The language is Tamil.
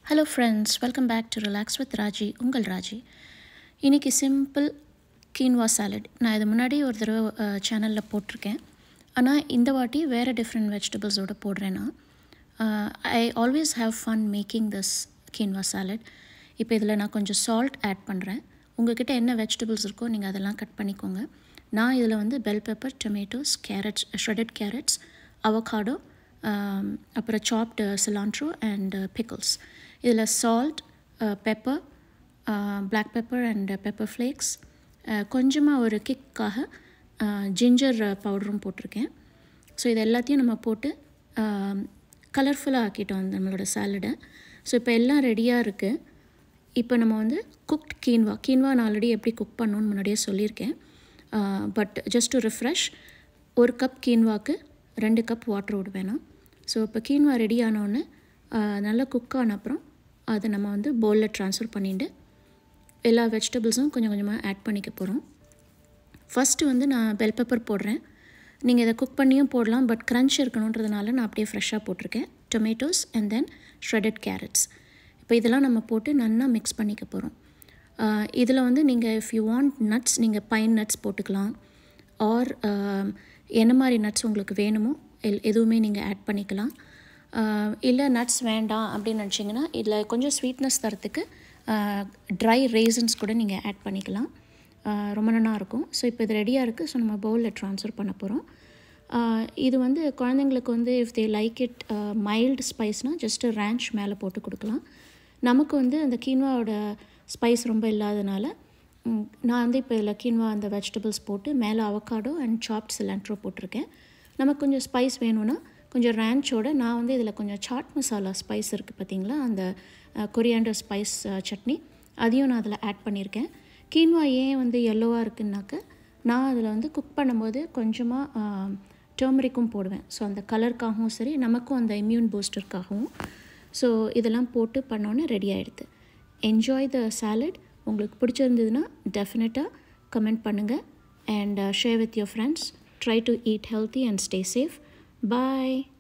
hello friends welcome back to relax with Raji உங்கள் ராஜி இன்றைக்கி சிம்பிள் கீன்வா சாலட் நான் இது முன்னாடி ஒரு தடவை சேனலில் போட்டிருக்கேன் ஆனால் இந்த வாட்டி வேறு டிஃப்ரெண்ட் வெஜிடபிள்ஸோடு போடுறேன் நான் I always have fun making this quinoa salad இப்போ இதில் நான் கொஞ்சம் சால்ட் ஆட் பண்ணுறேன் உங்கள்கிட்ட என்ன வெஜிடபிள்ஸ் இருக்கோ நீங்கள் அதெல்லாம் கட் பண்ணிக்கோங்க நான் இதில் வந்து bell pepper tomatoes carrots shredded carrots avocado அப்புறம் சாப்டு சிலாண்ட்ரோ அண்ட் பிக்கிள்ஸ் இதில் salt pepper black pepper and pepper flakes கொஞ்சமாக ஒரு கிக்காக ஜிஞ்சர் பவுடரும் போட்டிருக்கேன் ஸோ இது எல்லாத்தையும் நம்ம போட்டு கலர்ஃபுல்லாக ஆக்கிட்டோம் நம்மளோட சாலடை ஸோ இப்போ எல்லாம் ரெடியாக இருக்குது இப்போ நம்ம வந்து குக்ட் கீன்வா கீன்வா நான் ஆல்ரெடி எப்படி குக் பண்ணணுன்னு முன்னாடியே சொல்லியிருக்கேன் பட் ஜஸ்ட் டு ரிஃப்ரெஷ் ஒரு கப் கீன்வாக்கு ரெண்டு கப் வாட்டர் விடுவேணும் ஸோ இப்போ கீன்வா ரெடி ஆனோடனே நல்லா குக் ஆன அப்புறம் அதை நம்ம வந்து பவுலில் ட்ரான்ஸ்ஃபர் பண்ணிவிட்டு எல்லா வெஜிடபிள்ஸும் கொஞ்சம் கொஞ்சமாக ஆட் பண்ணிக்க போகிறோம் ஃபஸ்ட்டு வந்து நான் பெல் பெப்பர் போடுறேன் நீங்கள் இதை குக் பண்ணியும் போடலாம் பட் க்ரன்ச் இருக்கணுன்றதுனால நான் அப்படியே ஃப்ரெஷ்ஷாக போட்டிருக்கேன் tomatoes and then shredded carrots இப்போ இதெல்லாம் நம்ம போட்டு நல்லா மிக்ஸ் பண்ணிக்க போகிறோம் இதில் வந்து நீங்கள் இஃப் யூ வாண்ட் நட்ஸ் நீங்கள் பைன் நட்ஸ் போட்டுக்கலாம் ஆர் என்ன மாதிரி நட்ஸ் உங்களுக்கு வேணுமோ எல் எதுவுமே நீங்கள் ஆட் பண்ணிக்கலாம் இல்லை நட்ஸ் வேண்டாம் அப்படின்னு நினச்சிங்கன்னா இதில் கொஞ்சம் ஸ்வீட்னஸ் தரத்துக்கு ட்ரை ரேசன்ஸ் கூட நீங்கள் ஆட் பண்ணிக்கலாம் ரொம்ப நல்லா இருக்கும் ஸோ இப்போ இது ரெடியாக இருக்குது ஸோ நம்ம பவுலில் ட்ரான்ஸ்ஃபர் பண்ண போகிறோம் இது வந்து குழந்தைங்களுக்கு வந்து if they like it mild ஸ்பைஸ்னால் ஜஸ்ட்டு ரேஞ்ச் மேலே போட்டு கொடுக்கலாம் நமக்கு வந்து அந்த கீன்வாவோட ஸ்பைஸ் ரொம்ப இல்லாதனால நான் வந்து இப்போ இதில் கீன்வா அந்த வெஜிடபிள்ஸ் போட்டு மேலே அவக்காடோ அண்ட் சாப்ட் சிலாண்ட்ரோ போட்டிருக்கேன் நமக்கு கொஞ்சம் ஸ்பைஸ் வேணும்னா கொஞ்சம் ரேஞ்சோட நான் வந்து இதில் கொஞ்சம் சாட் மசாலா ஸ்பைஸ் இருக்குது பார்த்தீங்களா அந்த கொரியாண்டர் ஸ்பைஸ் சட்னி அதையும் நான் அதில் ஆட் பண்ணியிருக்கேன் கீன்வா ஏன் வந்து எல்லோவாக இருக்குன்னாக்க நான் அதில் வந்து குக் பண்ணும்போது கொஞ்சமாக டர்மரிக்கும் போடுவேன் ஸோ அந்த கலருக்காகவும் சரி நமக்கும் அந்த இம்யூன் பூஸ்டருக்காகவும் ஸோ இதெல்லாம் போட்டு பண்ணோன்னே ரெடி ஆகிடுது என்ஜாய் த சாலட் உங்களுக்கு பிடிச்சிருந்ததுன்னா டெஃபினட்டாக கமெண்ட் பண்ணுங்கள் and share with your friends try to eat healthy and stay safe bye